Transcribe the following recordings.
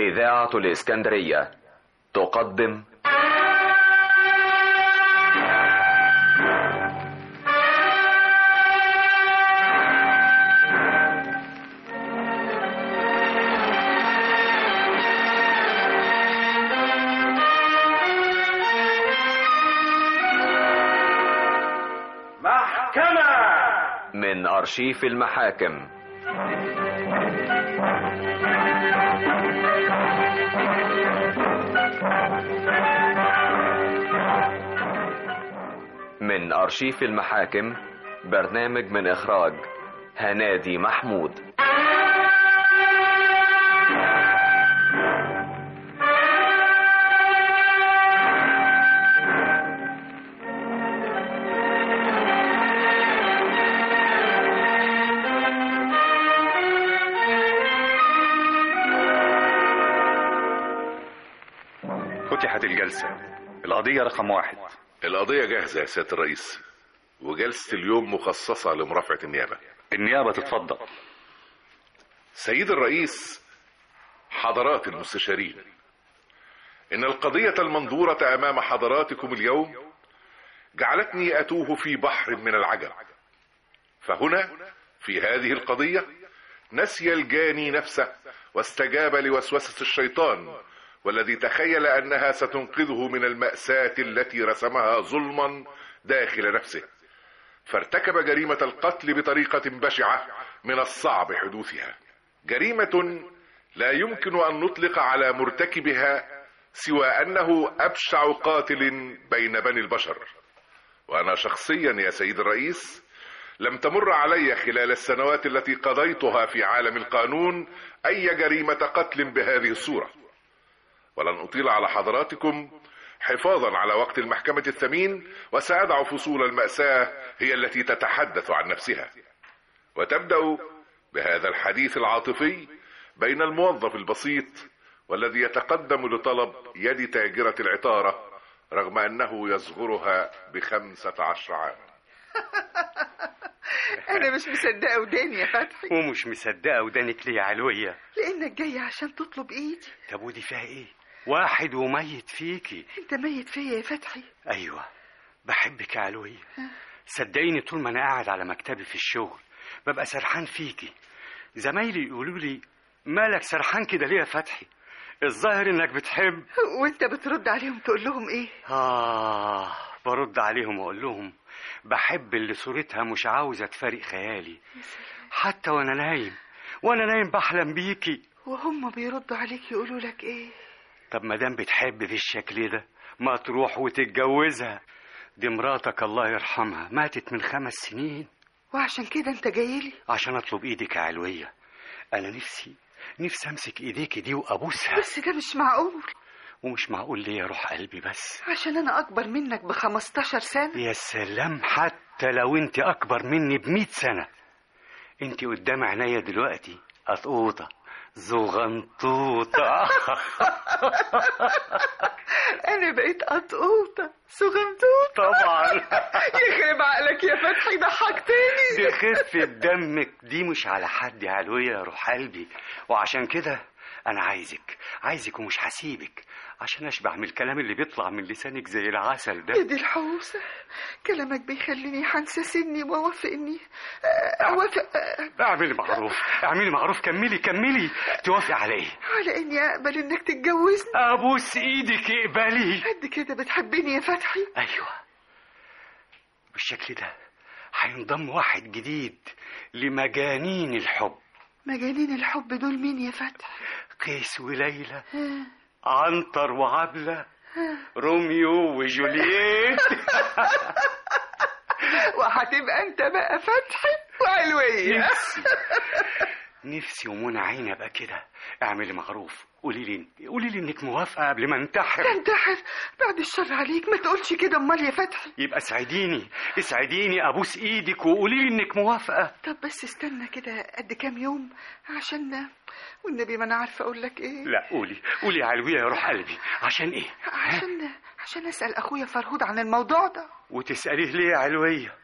إذاعة الإسكندرية تقدم محكمة من أرشيف المحاكم من أرشيف المحاكم برنامج من إخراج هنادي محمود فتحت الجلسة القضية رقم واحد القضية جاهزة يا سيادة الرئيس وجلسة اليوم مخصصة لمرافعة النيابة النيابة تتفضل سيد الرئيس حضرات المستشارين إن القضية المنظورة أمام حضراتكم اليوم جعلتني أتوه في بحر من العجب فهنا في هذه القضية نسي الجاني نفسه واستجاب لوسوسة الشيطان والذي تخيل أنها ستنقذه من المأساة التي رسمها ظلما داخل نفسه فارتكب جريمة القتل بطريقة بشعة من الصعب حدوثها جريمة لا يمكن أن نطلق على مرتكبها سوى أنه أبشع قاتل بين بني البشر وأنا شخصيا يا سيد الرئيس لم تمر علي خلال السنوات التي قضيتها في عالم القانون أي جريمة قتل بهذه الصورة ولن أطيل على حضراتكم حفاظا على وقت المحكمة الثمين وسأدع فصول المأساة هي التي تتحدث عن نفسها وتبدأ بهذا الحديث العاطفي بين الموظف البسيط والذي يتقدم لطلب يد تاجرة العطارة رغم أنه يصغرها بخمسة عشر عام أنا مش مصدقة وداني يا فتحي ومش مصدقة ودانك ليه يا علوية لأنك جاي عشان تطلب إيدي طب ودي فيها ايه واحد وميت فيكي أنت ميت فيا يا فتحي ايوه بحبك يا علوية صدقيني طول ما انا قاعد على مكتبي في الشغل ببقى سرحان فيكي زمايلي يقولوا لي مالك سرحان كده ليه يا فتحي الظاهر انك بتحب وأنت بترد عليهم تقول لهم إيه آه برد عليهم وأقول لهم بحب اللي صورتها مش عاوزة تفارق خيالي حتى وأنا نايم وأنا نايم بحلم بيكي وهم بيردوا عليك يقولوا لك إيه طب ما دام بتحب بالشكل ده ما تروح وتتجوزها دي مراتك الله يرحمها ماتت من خمس سنين وعشان كده أنت جاي لي عشان أطلب إيدك يا علوية أنا نفسي نفسي أمسك إيديك دي وأبوسها بس ده مش معقول ومش معقول ليه يا روح قلبي بس عشان أنا أكبر منك ب 15 سنة يا سلام حتى لو انت اكبر مني بمئة سنة انت قدام عينيا دلوقتي قطوطة زغنطوطة أنا بقيت قطقوطة سغمتوطة طبعا يخرب عقلك يا فتحي ضحكتني دي خفة دمك دي مش على حد يا علوية يا روح قلبي وعشان كده انا عايزك عايزك ومش هسيبك عشان اشبع من الكلام اللي بيطلع من لسانك زي العسل يا ده دي الحوسة كلامك بيخليني حنسى سني وأوافق إني آه، أوافق آه، اعملي معروف اعملي معروف كملي كملي توافقي على ايه على إني أقبل إنك تتجوزني ابوس ايدك اقبلي قد كده بتحبني يا فتحي ايوه بالشكل ده هينضم واحد جديد لمجانين الحب مجانين الحب دول مين يا فتحي قيس وليلى آه، عنتر وعبلة روميو وجولييت وهتبقى أنت بقى فتحي وعلوية نفسي نفسي ومنى عيني ابقى كده اعملي معروف قولي لي قولي لي انك موافقه قبل ما انتحر تنتحر بعد الشر عليك ما تقولش كده امال يا فتحي يبقى اسعديني اسعديني ابوس ايدك وقولي لي انك موافقه طب بس استنى كده قد كام يوم عشان والنبي ما انا عارفه اقول لك ايه لا قولي قولي يا علوية يا روح قلبي عشان ايه عشان عشان اسال اخويا فرهود عن الموضوع ده وتسأليه ليه يا علوية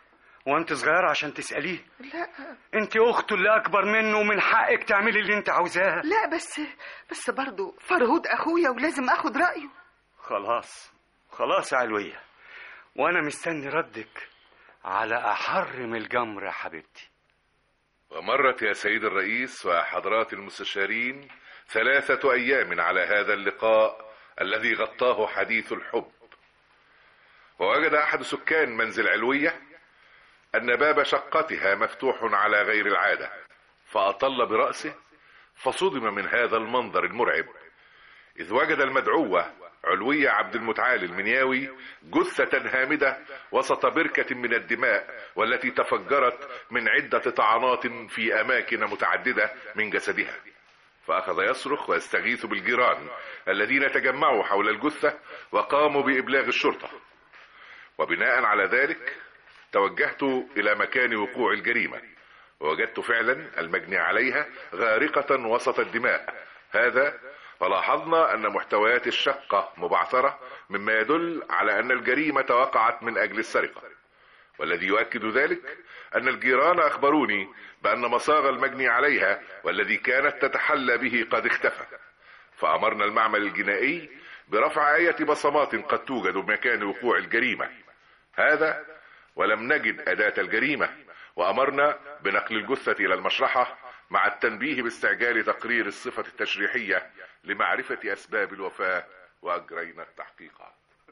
وانت صغيرة عشان تسأليه لا انت اخته اللي اكبر منه ومن حقك تعملي اللي انت عاوزاه لا بس بس برضه فرهود اخويا ولازم اخد رايه خلاص خلاص يا علوية وانا مستني ردك على احر من الجمر يا حبيبتي ومرت يا سيد الرئيس وحضرات المستشارين ثلاثة أيام على هذا اللقاء الذي غطاه حديث الحب ووجد أحد سكان منزل علوية أن باب شقتها مفتوح على غير العادة فأطل برأسه فصدم من هذا المنظر المرعب إذ وجد المدعوة علوية عبد المتعالي المنياوي جثة هامدة وسط بركة من الدماء والتي تفجرت من عدة طعنات في أماكن متعددة من جسدها فأخذ يصرخ ويستغيث بالجيران الذين تجمعوا حول الجثة وقاموا بإبلاغ الشرطة وبناء على ذلك توجهت إلى مكان وقوع الجريمة ووجدت فعلا المجني عليها غارقة وسط الدماء هذا فلاحظنا أن محتويات الشقة مبعثرة مما يدل على أن الجريمة وقعت من أجل السرقة والذي يؤكد ذلك أن الجيران أخبروني بأن مصاغ المجني عليها والذي كانت تتحلى به قد اختفى فأمرنا المعمل الجنائي برفع آية بصمات قد توجد بمكان وقوع الجريمة هذا ولم نجد أداة الجريمة وأمرنا بنقل الجثة إلى المشرحة مع التنبيه باستعجال تقرير الصفة التشريحية لمعرفة أسباب الوفاة وأجرينا التحقيقات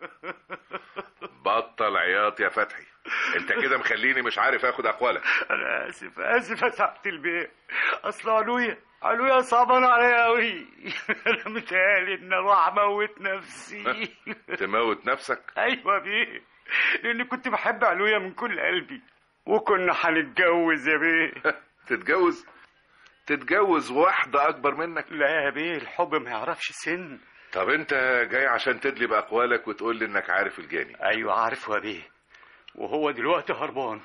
بطل عياط يا فتحي انت كده مخليني مش عارف اخد اقوالك انا اسف اسف يا سعادة البيت اصل علوية علوية صعبان عليا قوي انا متهيألي ان اروح اموت نفسي تموت نفسك ايوه بيه لاني كنت بحب علوية من كل قلبي وكنا هنتجوز يا بيه تتجوز تتجوز واحدة اكبر منك لا يا بيه الحب ما يعرفش سن طب انت جاي عشان تدلي باقوالك وتقول لي انك عارف الجاني ايوه عارفه يا بيه وهو دلوقتي هربان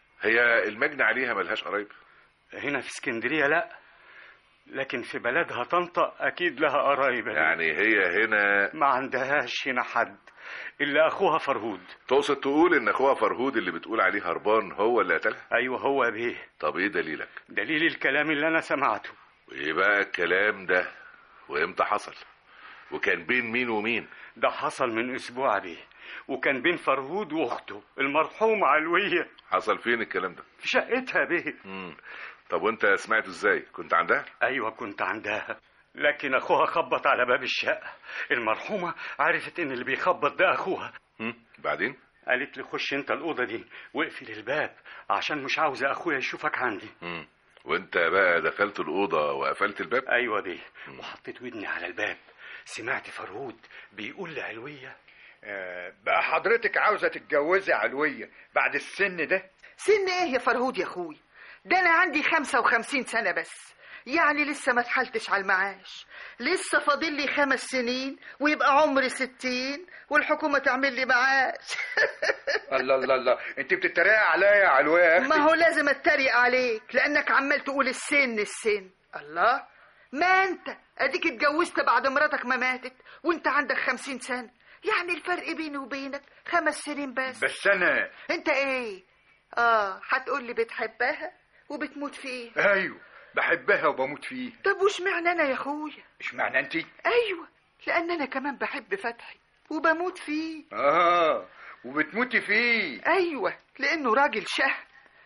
هي المجني عليها ملهاش قرايب هنا في اسكندرية لا لكن في بلدها طنطا اكيد لها قرايب يا بيه. يعني هي هنا ما عندهاش هنا حد الا اخوها فرهود تقصد تقول ان اخوها فرهود اللي بتقول عليه هربان هو اللي قتلها ايوه هو يا بيه طب ايه دليلك دليل الكلام اللي انا سمعته وايه بقى الكلام ده وامتى حصل وكان بين مين ومين ده حصل من اسبوع بيه وكان بين فرهود واخته المرحومة علوية حصل فين الكلام ده في شقتها بيه مم. طب وانت سمعته ازاي كنت عندها ايوه كنت عندها لكن اخوها خبط على باب الشقة المرحومة عرفت ان اللي بيخبط ده اخوها مم. بعدين قالت لي خش انت الأوضة دي واقفل الباب عشان مش عاوزة اخويا يشوفك عندي مم. وانت بقى دخلت الأوضة وقفلت الباب ايوه بيه وحطيت ودني على الباب سمعت فرهود بيقول لعلوية آه، بقى حضرتك عاوزة تتجوزي علوية بعد السن ده سن ايه يا فرهود يا اخوي ده انا عندي خمسة وخمسين سنة بس يعني لسه ما اتحلتش على المعاش لسه فاضل لي خمس سنين ويبقى عمري ستين والحكومة تعمل لي معاش الله الله الله انت بتتريق عليا يا علوية يا ما اختي هو لازم اتريق عليك لانك عمال تقول السن السن الله ما انت اديك اتجوزت بعد مراتك ما ماتت وانت عندك خمسين سنة يعني الفرق بيني وبينك خمس سنين بس بس انا انت ايه اه هتقول لي بتحبها وبتموت فيه ايوه بحبها وبموت فيه طب وش معنى انا يا اخويا اشمعنى انت ايوه لان انا كمان بحب فتحي وبموت فيه اه وبتموتي فيه ايوه لانه راجل شهم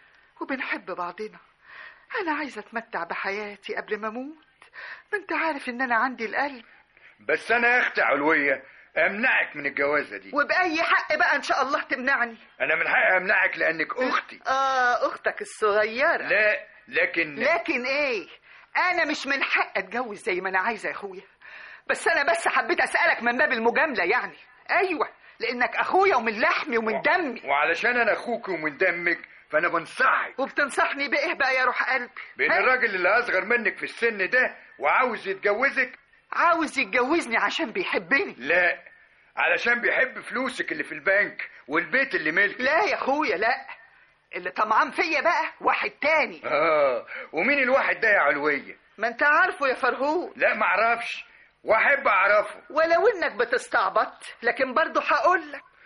وبنحب بعضنا انا عايزه اتمتع بحياتي قبل ما اموت ما انت عارف ان انا عندي القلب بس انا يا اختي علوية امنعك من الجوازة دي وباي حق بقى ان شاء الله تمنعني انا من حقي امنعك لانك اختي اه اختك الصغيره لا لكن لكن ايه انا مش من حق اتجوز زي ما انا عايزه يا اخويا بس انا بس حبيت اسالك من باب المجامله يعني ايوه لانك اخويا ومن لحمي ومن دمي وعلشان انا اخوك ومن دمك فانا بنصحك وبتنصحني بايه بقى يا روح قلبي بين ها؟ الراجل اللي اصغر منك في السن ده وعاوز يتجوزك عاوز يتجوزني عشان بيحبني لا علشان بيحب فلوسك اللي في البنك والبيت اللي ملك لا يا اخويا لا اللي طمعان فيا بقى واحد تاني اه ومين الواحد ده يا علوية ما انت عارفه يا فرهود لا معرفش واحب اعرفه ولو انك بتستعبط لكن برضه هقول لك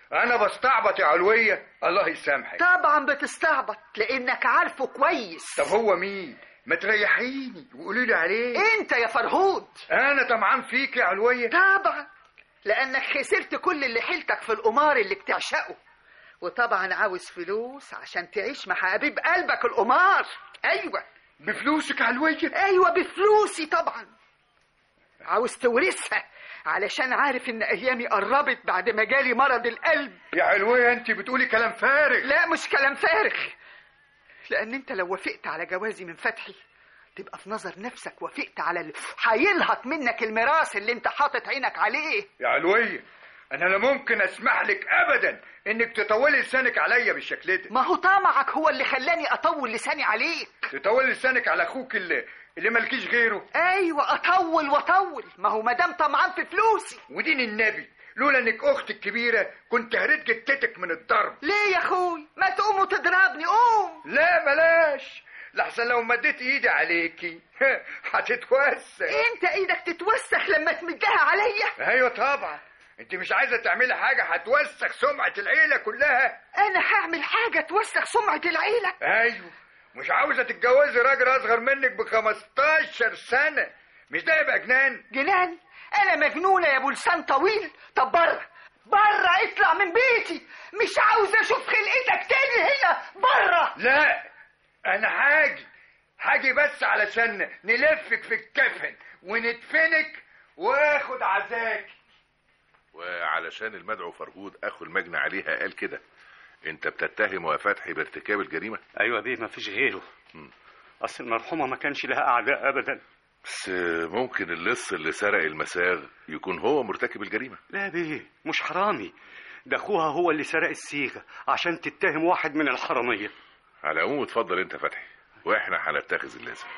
انا بستعبط يا علويه الله يسامحك طبعا بتستعبط لانك عارفه كويس طب هو مين ما تريحيني وقولي لي عليه انت يا فرهود انا طمعان فيك يا علويه طبعا لانك خسرت كل اللي حيلتك في القمار اللي بتعشقه وطبعا عاوز فلوس عشان تعيش مع حبيب قلبك القمار ايوه بفلوسك يا علويه ايوه بفلوسي طبعا عاوز تورثها علشان عارف ان ايامي قربت بعد ما جالي مرض القلب يا علويه انت بتقولي كلام فارغ لا مش كلام فارغ لان انت لو وافقت على جوازي من فتحي تبقى في نظر نفسك وافقت على اللي هيلهط منك الميراث اللي انت حاطط عينك عليه يا علويه انا لا ممكن اسمح لك ابدا انك تطولي لسانك عليا بالشكل ده ما هو طمعك هو اللي خلاني اطول لساني عليك تطولي لسانك على اخوك اللي اللي مالكيش غيره ايوه اطول واطول ما هو مدام طمعان في فلوسي ودين النبي لولا انك اختي الكبيره كنت هريت جتتك من الضرب ليه يا اخوي ما تقوم وتضربني قوم لا بلاش لحسن لو مديت ايدي عليكي هتتوسع انت ايدك تتوسخ لما تمدها عليا ايوه طبعا انت مش عايزه تعملي حاجه هتوسخ سمعه العيله كلها انا هعمل حاجه توسخ سمعه العيله ايوه مش عاوزه تتجوزي راجل اصغر منك ب 15 سنه مش ده يبقى جنان جنان انا مجنونه يا ابو لسان طويل طب بره بره اطلع من بيتي مش عاوز اشوف خلقتك تاني هنا بره لا انا هاجي هاجي بس علشان نلفك في الكفن وندفنك واخد عزاك وعلشان المدعو فرهود اخو المجني عليها قال كده انت بتتهم يا فتحي بارتكاب الجريمه ايوه بيه ما فيش غيره اصل المرحومه ما كانش لها اعداء ابدا بس ممكن اللص اللي سرق المساغ يكون هو مرتكب الجريمه لا بيه مش حرامي ده اخوها هو اللي سرق الصيغه عشان تتهم واحد من الحراميه على العموم اتفضل انت فتحي واحنا هنتخذ اللازم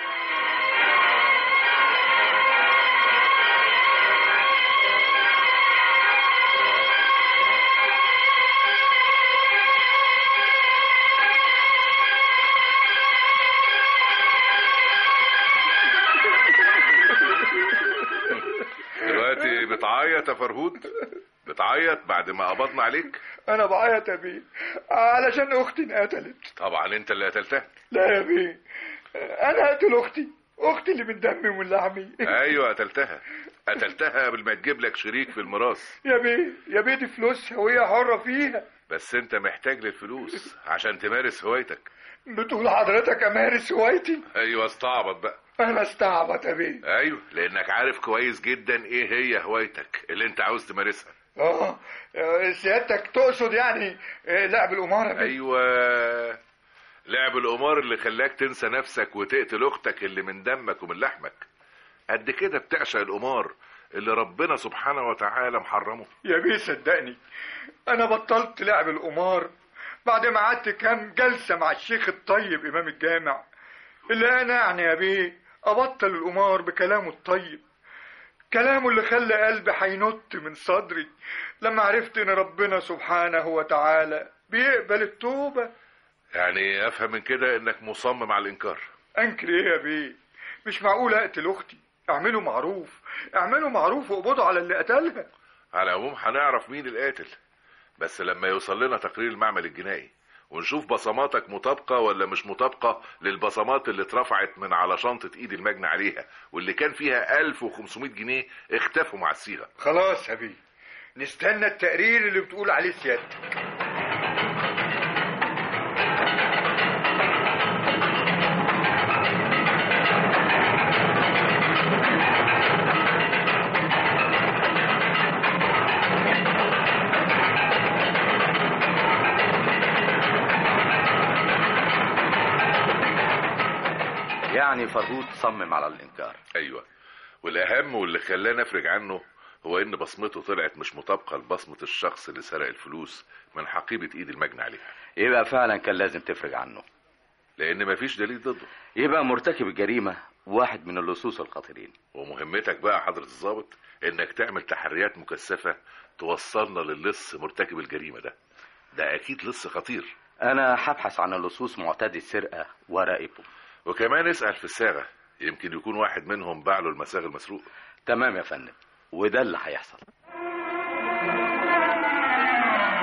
دلوقتي بتعيط يا فرهود بتعيط بعد ما قبضنا عليك انا بعيط يا بيه علشان اختي انقتلت طبعا انت اللي قتلتها لا يا بيه انا اقتل اختي اختي اللي من دمي ومن لحمي ايوه قتلتها قتلتها قبل ما تجيب لك شريك في الميراث يا بيه يا بيه دي فلوسها وهي حره فيها بس انت محتاج للفلوس عشان تمارس هوايتك بتقول حضرتك امارس هوايتي ايوه استعبط بقى انا استعبط يا بيه ايوه لانك عارف كويس جدا ايه هي هوايتك اللي انت عاوز تمارسها اه سيادتك تقصد يعني آه، لعب القمار يا بيه ايوه لعب القمار اللي خلاك تنسى نفسك وتقتل اختك اللي من دمك ومن لحمك قد كده بتعشق القمار اللي ربنا سبحانه وتعالى محرمه يا بيه صدقني انا بطلت لعب القمار بعد ما قعدت كام جلسه مع الشيخ الطيب امام الجامع اللي انا يعني يا بيه ابطل القمار بكلامه الطيب كلامه اللي خلى قلبي هينط من صدري لما عرفت ان ربنا سبحانه وتعالى بيقبل التوبه يعني افهم من كده انك مصمم على الانكار انكر ايه يا بيه مش معقول اقتل اختي اعملوا معروف اعملوا معروف واقبضوا على اللي قتلها على العموم هنعرف مين القاتل بس لما يوصل لنا تقرير المعمل الجنائي ونشوف بصماتك مطابقة ولا مش مطابقة للبصمات اللي اترفعت من على شنطة ايد المجني عليها واللي كان فيها 1500 جنيه اختفوا مع الصيغة خلاص يا بيه نستنى التقرير اللي بتقول عليه سيادتك يعني فرهود صمم على الإنكار ايوه والاهم واللي خلاه نفرج عنه هو ان بصمته طلعت مش مطابقة لبصمة الشخص اللي سرق الفلوس من حقيبة ايد المجني عليها يبقى فعلا كان لازم تفرج عنه لان مفيش دليل ضده يبقى مرتكب الجريمة واحد من اللصوص الخطيرين ومهمتك بقى حضرة الضابط انك تعمل تحريات مكثفة توصلنا للص مرتكب الجريمة ده ده اكيد لص خطير أنا هبحث عن اللصوص معتدي السرقة وراقبهم وكمان اسأل في الصاغة يمكن يكون واحد منهم باع له المساغ المسروق تمام يا فندم وده اللي هيحصل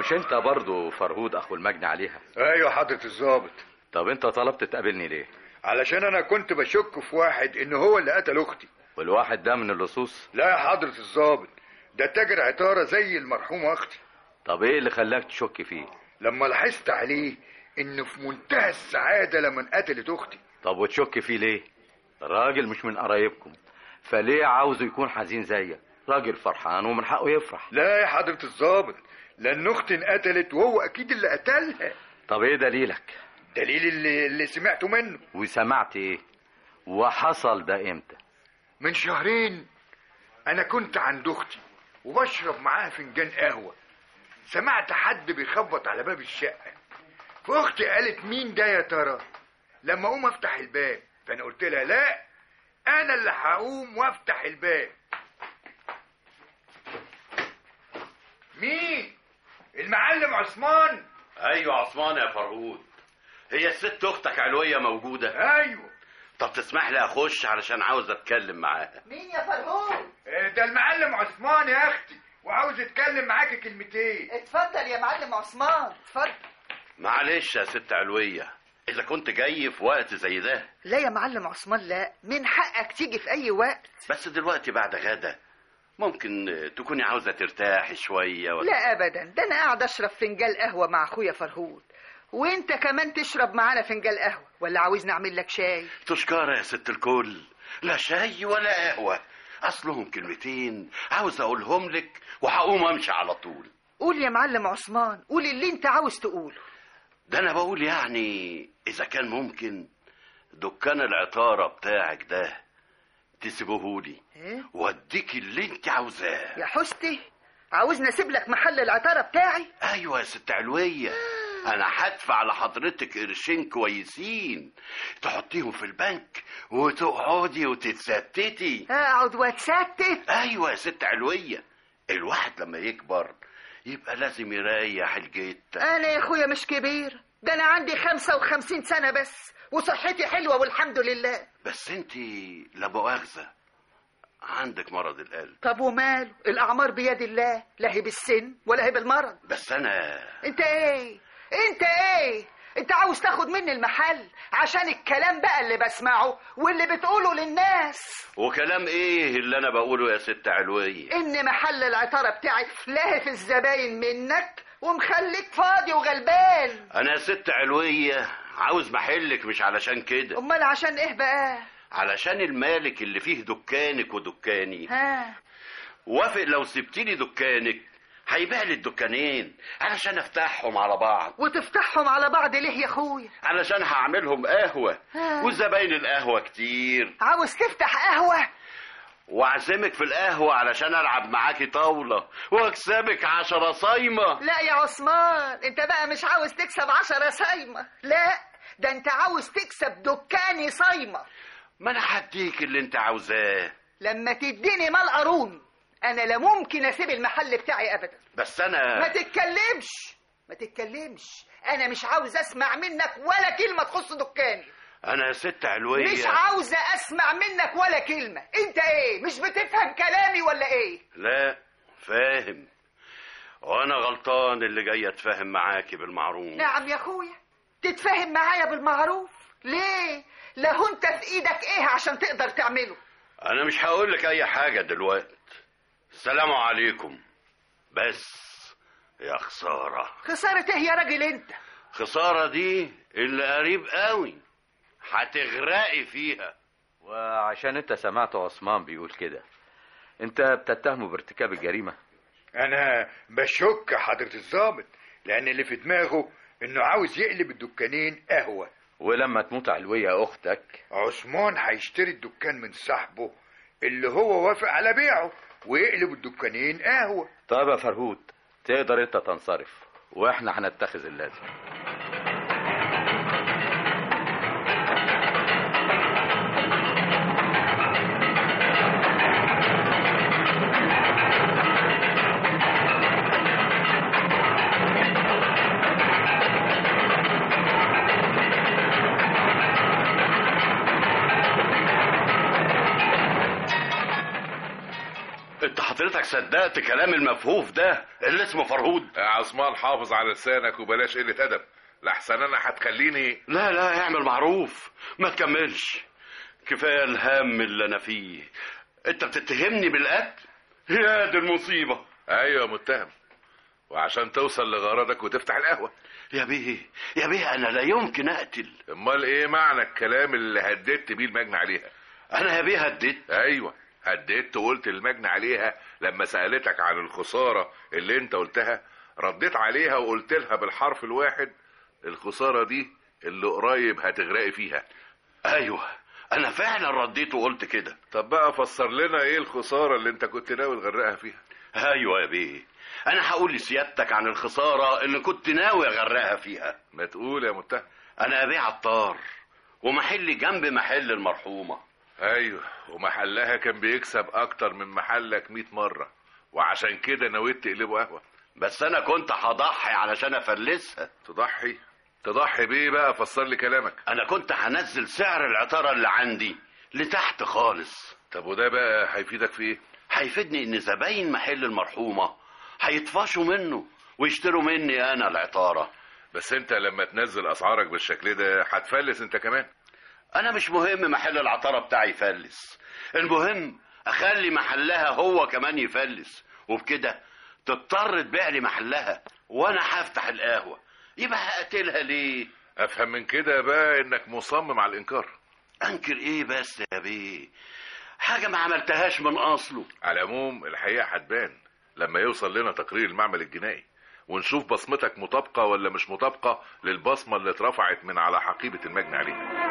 مش انت برضو فرهود اخو المجني عليها ايوه حضرة الضابط طب انت طلبت تقابلني ليه علشان انا كنت بشك في واحد ان هو اللي قتل اختي والواحد ده من اللصوص لا يا حضرة الضابط ده تاجر عطارة زي المرحومة اختي طب ايه اللي خلاك تشك فيه لما لاحظت عليه انه في منتهى السعادة لما قتلت اختي طب وتشك فيه ليه راجل مش من قرايبكم فليه عاوزه يكون حزين زيك راجل فرحان ومن حقه يفرح لا يا حضرة الضابط لان اختي انقتلت وهو اكيد اللي قتلها طب ايه دليلك دليل اللي, اللي سمعته منه وسمعت ايه وحصل ده امتى من شهرين انا كنت عند اختي وبشرب معاها فنجان قهوه سمعت حد بيخبط على باب الشقه فاختي قالت مين ده يا ترى لما اقوم افتح الباب فانا قلت لها لا انا اللي هقوم وافتح الباب مين المعلم عثمان ايوه عثمان يا فرهود هي الست اختك علويه موجوده ايوه طب تسمح لي اخش علشان عاوز اتكلم معاها مين يا فرهود آه، ده المعلم عثمان يا اختي وعاوز يتكلم معاكي كلمتين اتفضل يا معلم عثمان اتفضل معلش يا ست علويه اذا كنت جاي في وقت زي ده لا يا معلم عثمان لا من حقك تيجي في اي وقت بس دلوقتي بعد غدا ممكن تكوني عاوزه ترتاحي شويه ولا لا ابدا ده انا قاعد اشرب فنجان قهوه مع اخويا فرهود وانت كمان تشرب معانا فنجان قهوه ولا عاوزني اعمل لك شاي تشكرة يا ست الكل لا شاي ولا قهوه اصلهم كلمتين عاوز اقولهم لك وهقوم امشي على طول قول يا معلم عثمان قول اللي انت عاوز تقوله ده انا بقول يعني اذا كان ممكن دكان العطاره بتاعك ده تسيبهولي ايه واديك اللي انت عاوزاه يا حستي عاوزني اسيب لك محل العطاره بتاعي ايوه يا ست علويه انا هدفع لحضرتك قرشين كويسين تحطيهم في البنك وتقعدي وتتستتي اقعد واتستت ايوه يا ست علويه الواحد لما يكبر يبقى لازم يريح الجيت انا يا اخويا مش كبير ده انا عندي خمسة وخمسين سنة بس وصحتي حلوة والحمد لله بس انت لا مؤاخذه عندك مرض القلب طب وماله الاعمار بيد الله لا هي بالسن ولا هي بالمرض بس انا انت ايه انت ايه انت عاوز تاخد مني المحل عشان الكلام بقى اللي بسمعه واللي بتقوله للناس وكلام ايه اللي انا بقوله يا ست علويه ان محل العطاره بتاعي لاهف الزباين منك ومخليك فاضي وغلبان انا يا ست علويه عاوز محلك مش علشان كده امال عشان ايه بقى علشان المالك اللي فيه دكانك ودكاني ها وافق لو سبتيلي دكانك هيبيع لي الدكانين علشان افتحهم على بعض وتفتحهم على بعض ليه يا اخويا علشان هعملهم قهوة ها. وزباين القهوة كتير عاوز تفتح قهوه واعزمك في القهوة علشان العب معاكي طاولة واكسبك عشرة صايمة لا يا عثمان انت بقى مش عاوز تكسب عشرة صايمة لا ده انت عاوز تكسب دكاني صايمة ما انا هديك اللي انت عاوزاه لما تديني مال قارون انا لا ممكن اسيب المحل بتاعي ابدا بس انا ما تتكلمش ما تتكلمش انا مش عاوز اسمع منك ولا كلمة تخص دكاني انا يا ست علوية مش عاوزة اسمع منك ولا كلمة انت ايه مش بتفهم كلامي ولا ايه لا فاهم وانا غلطان اللي جاي اتفاهم معاكي بالمعروف نعم يا اخويا تتفاهم معايا بالمعروف ليه له انت في ايدك ايه عشان تقدر تعمله انا مش هقول لك اي حاجه دلوقتي السلام عليكم بس يا خساره خسارة ايه يا راجل انت خساره دي اللي قريب قوي هتغرقي فيها وعشان انت سمعت عثمان بيقول كده انت بتتهمه بارتكاب الجريمة انا بشك حضرة الضابط لان اللي في دماغه انه عاوز يقلب الدكانين قهوة ولما تموت علوية اختك عثمان هيشتري الدكان من صاحبه اللي هو وافق على بيعه ويقلب الدكانين قهوة طيب يا فرهود تقدر انت تنصرف واحنا هنتخذ اللازم انت حضرتك صدقت كلام المفهوف ده اللي اسمه فرهود يا عثمان حافظ على لسانك وبلاش قلة أدب لحسن أنا هتخليني لا لا اعمل معروف ما تكملش كفايه الهم اللي انا فيه انت بتتهمني بالقتل يا دي المصيبه أيوة متهم وعشان توصل لغرضك وتفتح القهوة يا بيه يا بيه انا لا يمكن اقتل امال ايه معنى الكلام اللي هددت بيه المجني عليها انا يا بيه هديت ايوه هددت وقلت المجني عليها لما سالتك عن الخساره اللي انت قلتها رديت عليها وقلت لها بالحرف الواحد الخساره دي اللي قريب هتغرقي فيها ايوه انا فعلا رديت وقلت كده طب بقى فسر لنا ايه الخساره اللي انت كنت ناوي تغرقها فيها ايوه يا بيه انا هقول لسيادتك عن الخساره اللي كنت ناوي اغرقها فيها ما تقول يا متهم انا ابيع عطار ومحلي جنب محل المرحومه ايوه ومحلها كان بيكسب اكتر من محلك 100 مره وعشان كده نويت تقلبه قهوه بس انا كنت هضحي علشان افلسها تضحي تضحي بيه بقى فسر لي كلامك انا كنت هنزل سعر العطاره اللي عندي لتحت خالص طب وده بقى هيفيدك في ايه هيفيدني ان زباين محل المرحومه هيطفشوا منه ويشتروا مني انا العطاره بس انت لما تنزل اسعارك بالشكل ده هتفلس انت كمان انا مش مهم محل العطاره بتاعي يفلس المهم اخلي محلها هو كمان يفلس وبكده تضطر تبيع لي محلها وانا هفتح القهوه يبقى هقتلها ليه افهم من كده بقى انك مصمم على الانكار انكر ايه بس يا بيه حاجه ما عملتهاش من اصله على العموم الحقيقه هتبان لما يوصل لنا تقرير المعمل الجنائي ونشوف بصمتك مطابقه ولا مش مطابقه للبصمه اللي اترفعت من على حقيبه المجني عليها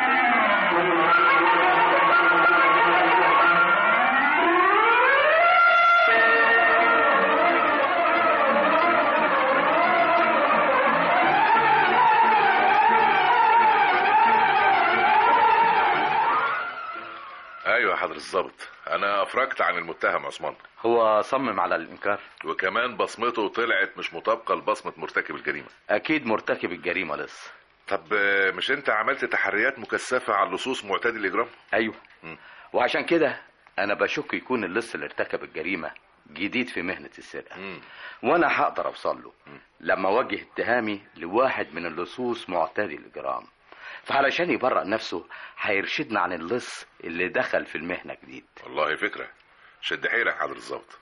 ايوه يا حضرة الظابط انا افرجت عن المتهم عثمان هو صمم على الإنكار وكمان بصمته طلعت مش مطابقه لبصمه مرتكب الجريمه أكيد مرتكب الجريمة لص طب آه، مش انت عملت تحريات مكثفه على اللصوص معتدي الاجرام أيوه مم. وعشان كده أنا بشك يكون اللص اللي ارتكب الجريمة جديد في مهنة السرقة مم. وأنا هقدر أوصل له لما أوجه اتهامي لواحد من اللصوص معتدي الإجرام فعلشان يبرأ نفسه هيرشدنا عن اللص اللي دخل في المهنة جديد والله فكره شد حيلك حضرة الظابط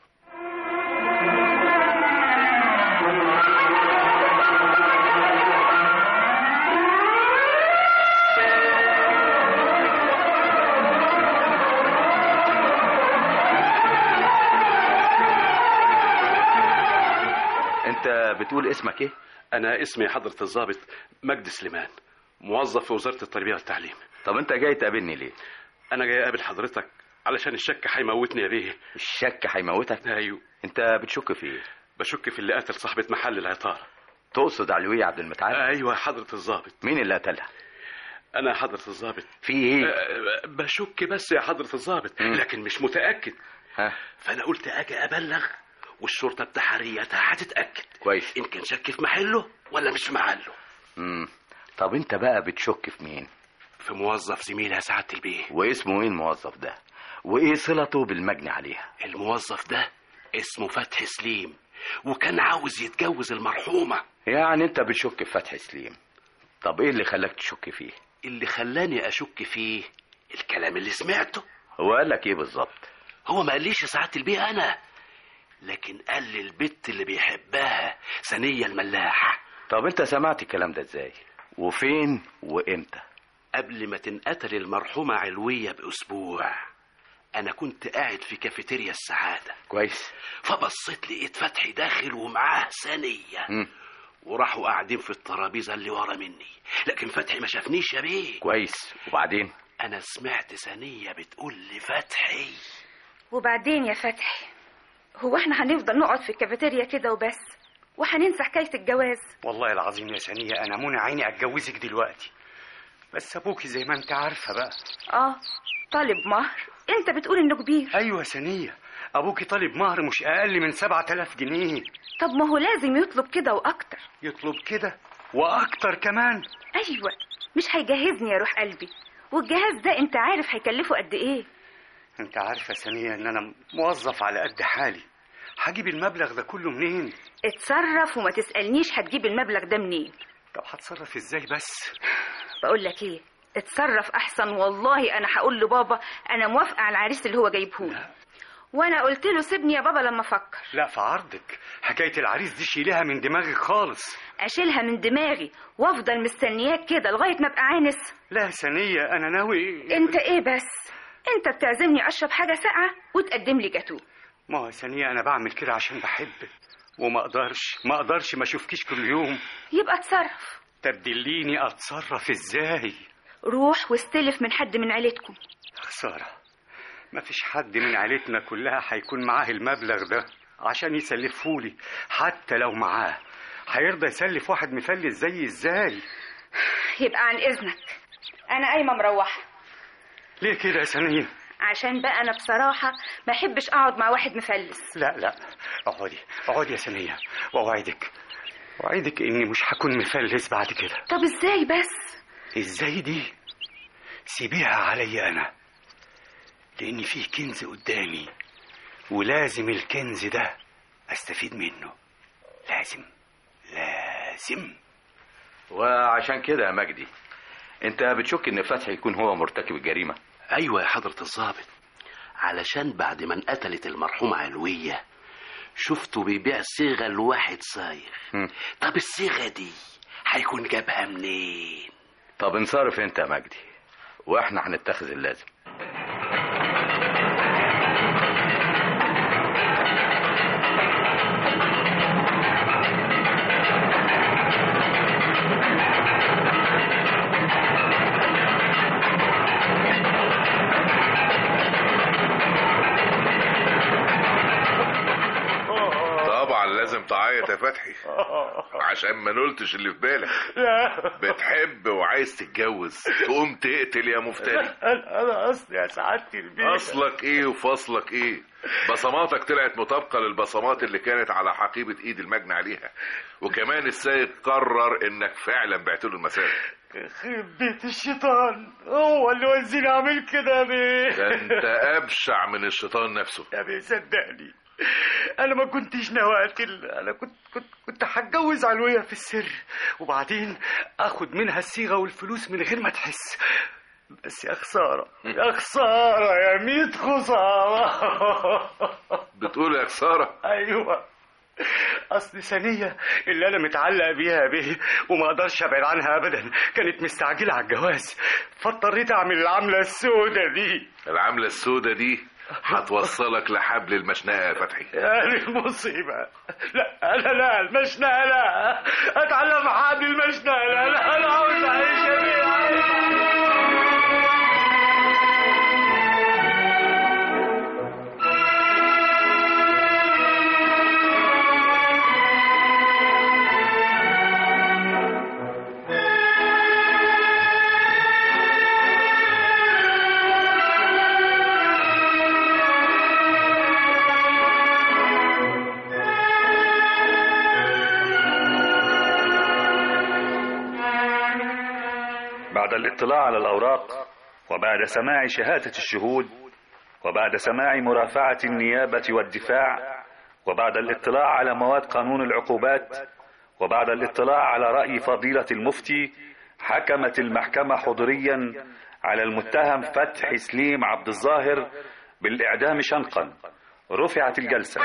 أنت بتقول اسمك إيه؟ أنا اسمي حضرة الضابط مجدي سليمان موظف في وزارة التربية والتعليم طب أنت جاي تقابلني ليه؟ أنا جاي أقابل حضرتك علشان الشك هيموتني يا بيه الشك هيموتك؟ أيوه أنت بتشك في إيه؟ بشك في اللي قتل صاحبة محل العطارة تقصد علوية عبد المتعال؟ أيوه حضرة الضابط مين اللي قتلها؟ أنا حضرة الضابط في إيه؟ أه، بشك بس يا حضرة الضابط مم. لكن مش متأكد ها فأنا قلت أجي أبلغ والشرطة بتحريتها هتتأكد كويس إن كان شك في محله ولا مش في محله امم طب انت بقى بتشك في مين في موظف زميلها سعادة البيه واسمه ايه الموظف ده وايه صلته بالمجني عليها الموظف ده اسمه فتحي سليم وكان عاوز يتجوز المرحومة يعني انت بتشك في فتحي سليم طب ايه اللي خلاك تشك فيه اللي خلاني أشك فيه الكلام اللي سمعته هو قال لك ايه بالظبط هو ما قاليش يا سعادة البيه أنا لكن قال لي البت اللي بيحبها ثانية الملاحة طب انت سمعت الكلام ده ازاي وفين وامتى قبل ما تنقتل المرحومة علوية بأسبوع أنا كنت قاعد في كافيتيريا السعادة كويس فبصيت لقيت فتحي داخل ومعاه ثانية مم. وراحوا قاعدين في الترابيزة اللي ورا مني لكن فتحي ما شافنيش يا بيه كويس وبعدين أنا سمعت ثانية بتقول لفتحي وبعدين يا فتحي هو احنا هنفضل نقعد في الكافيتيريا كده وبس وهننسى حكاية الجواز والله العظيم يا ثانية أنا منى عيني أتجوزك دلوقتي بس أبوكي زي ما أنت عارفة بقى اه طالب مهر انت بتقول انه كبير أيوة يا ثانية أبوكي طالب مهر مش أقل من سبعة آلاف جنيه طب ما هو لازم يطلب كده واكتر يطلب كده وأكتر كمان ايوه مش هيجهزني يا روح قلبي والجهاز ده انت عارف هيكلفه قد ايه انت عارفه ثانيه ان انا موظف على قد حالي هجيب المبلغ ده كله منين اتصرف وما تسألنيش هتجيب المبلغ ده منين طب هتصرف ازاي بس بقول لك ايه اتصرف احسن والله انا هقول لبابا انا موافقه على العريس اللي هو جايبهولي وانا قلت له سيبني يا بابا لما افكر لا في عرضك حكايه العريس دي شيلها من دماغي خالص اشيلها من دماغي وافضل مستنياك كده لغايه ما ابقى عانس لا ثانيه انا ناوي انت ايه بس انت بتعزمني اشرب حاجه ساقعه وتقدم لي جاتوه ما هو ثانيه انا بعمل كده عشان بحبك وما اقدرش ما اقدرش ما اشوفكيش كل يوم يبقى اتصرف تبدليني اتصرف ازاي روح واستلف من حد من عيلتكم خساره ما فيش حد من عيلتنا كلها هيكون معاه المبلغ ده عشان يسلفهولي حتى لو معاه هيرضى يسلف واحد مفلس زي ازاي يبقى عن اذنك انا قايمه مروحه ليه كده يا ثانيه عشان بقى انا بصراحه ما احبش اقعد مع واحد مفلس لا لا اقعدي اقعدي يا ثانيه واوعدك اوعدك اني مش هكون مفلس بعد كده طب ازاي بس ازاي دي سيبيها عليا انا لان في كنز قدامي ولازم الكنز ده استفيد منه لازم لازم وعشان كده يا مجدي انت بتشك ان فتحي يكون هو مرتكب الجريمه ايوه يا حضره الضابط علشان بعد ما انقتلت المرحومه علويه شفته بيبيع صيغه لواحد صايغ طب الصيغه دي هيكون جابها منين طب انصرف انت يا مجدي واحنا هنتخذ اللازم طبعا لازم تعيط يا فتحي عشان ما نلتش اللي في بالك بتحب وعايز تتجوز تقوم تقتل يا مفتري انا انا اصلي يا سعادتي البيت اصلك ايه وفصلك ايه بصماتك طلعت مطابقة للبصمات اللي كانت على حقيبة ايد المجني عليها وكمان السيد قرر انك فعلا بعت له المسافة يخرب بيت الشيطان هو اللي وزيني اعمل كده يا بيه ده انت ابشع من الشيطان نفسه يا بيه صدقني انا ما كنتش ناوي اقتل انا كنت كنت كنت هتجوز علوية في السر وبعدين اخد منها الصيغه والفلوس من غير ما تحس بس يا خساره يا خساره يا ميت خساره بتقول يا خسارة ايوه اصل ثانية اللي انا متعلق بيها به وما اقدرش ابعد عنها ابدا كانت مستعجلة على الجواز فاضطريت اعمل العملة السوداء دي العملة السوداء دي هتوصلك لحبل المشنقة يا فتحي يعني المصيبة لا لا لا المشنقة لا اتعلم حبل المشنقة لا لا انا عاوز اعيش يا بيه بعد الاطلاع على الأوراق وبعد سماع شهادة الشهود وبعد سماع مرافعة النيابة والدفاع وبعد الاطلاع على مواد قانون العقوبات وبعد الاطلاع على رأي فضيلة المفتي حكمت المحكمة حضوريا على المتهم فتحي سليم عبد الظاهر بالإعدام شنقا رفعت الجلسة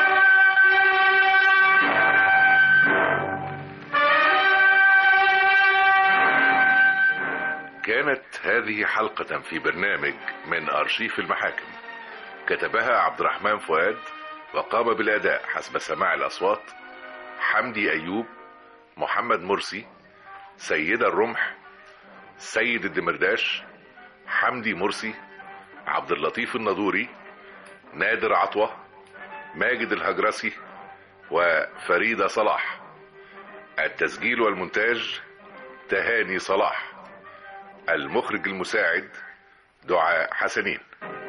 كانت هذه حلقة في برنامج من أرشيف المحاكم كتبها عبد الرحمن فؤاد وقام بالأداء حسب سماع الأصوات حمدي أيوب محمد مرسي سيدة الرمح سيد الدمرداش حمدي مرسي عبد اللطيف النضوري نادر عطوة ماجد الهجرسي وفريدة صلاح التسجيل والمونتاج تهاني صلاح المخرج المساعد دعاء حسنين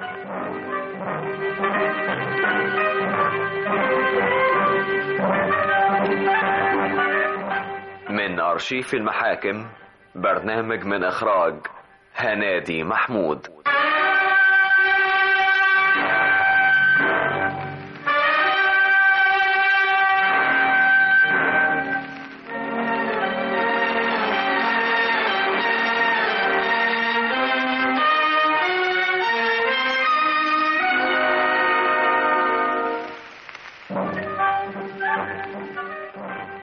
من أرشيف المحاكم برنامج من إخراج هنادي محمود